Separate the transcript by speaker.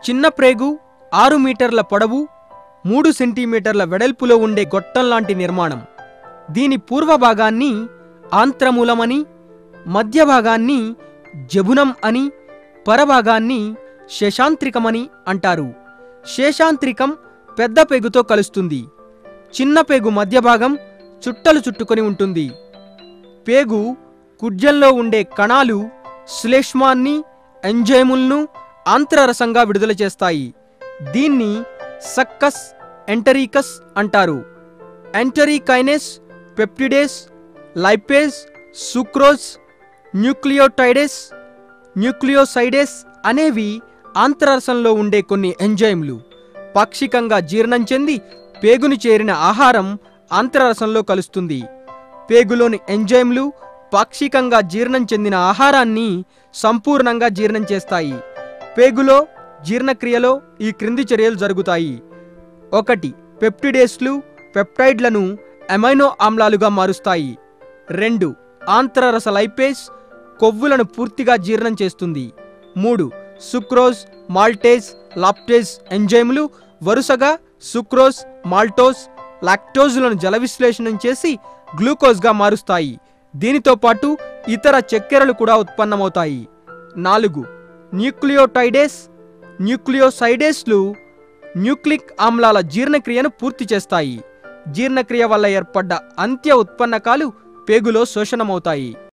Speaker 1: చిన్న ప్రేగు ఆరు మీటర్ల పొడవు మూడు సెంటీమీటర్ల వెడల్పులో ఉండే గొట్టం లాంటి నిర్మాణం దీని పూర్వ భాగాన్ని ఆంత్రమూలమని మధ్య భాగాన్ని జబునం అని పరభాగాన్ని శశాంత్రికమని అంటారు శేషాంత్రికం పెద్ద పెగుతో కలుస్తుంది చిన్న పేగు మధ్య భాగం చుట్టలు చుట్టుకొని ఉంటుంది పేగు కుడ్యంలో ఉండే కణాలు శ్లేష్మాన్ని ఎంజైములను ఆంత్రరసంగా విడుదల చేస్తాయి దీన్ని సక్కస్ ఎంటరీకస్ అంటారు enterokinase peptidase lipase sucrose nucleotidase nucleosidase అనేవి ఆంత్రరసంలో ఉండే కొన్ని ఎంజైమ్లు పాక్షికంగా జీర్ణం చెంది పేగుని చేరిన ఆహారం ఆంత్రరసంలో కలుస్తుంది పేగులోని ఎంజైమ్లు పాక్షికంగా జీర్ణం చెందిన ఆహారాన్ని సంపూర్ణంగా జీర్ణం చేస్తాయి పేగులో జీర్ణక్రియలో ఈ క్రింది చర్యలు జరుగుతాయి ఒకటి పెప్టిడేస్లు పెప్టైడ్లను అమైనో ఆమ్లాలుగా మారుస్తాయి రెండు ఆంత్రరస లైపేస్ కొవ్వులను పూర్తిగా జీర్ణం చేస్తుంది మూడు సుక్రోజ్ మాల్టేజ్ లాప్టేజ్ ఎంజైములు వరుసగా సుక్రోజ్ మాల్టోస్ లాక్టోజులను జల విశ్లేషణం చేసి గ్లూకోజ్గా మారుస్తాయి దీనితో పాటు ఇతర చక్కెరలు కూడా ఉత్పన్నమవుతాయి నాలుగు న్యూక్లియోటైడేస్ న్యూక్లియోసైడేస్లు న్యూక్లిక్ ఆమ్లాల జీర్ణక్రియను పూర్తి చేస్తాయి జీర్ణక్రియ వల్ల ఏర్పడ్డ అంత్య ఉత్పన్నకాలు పేగులో శోషణమవుతాయి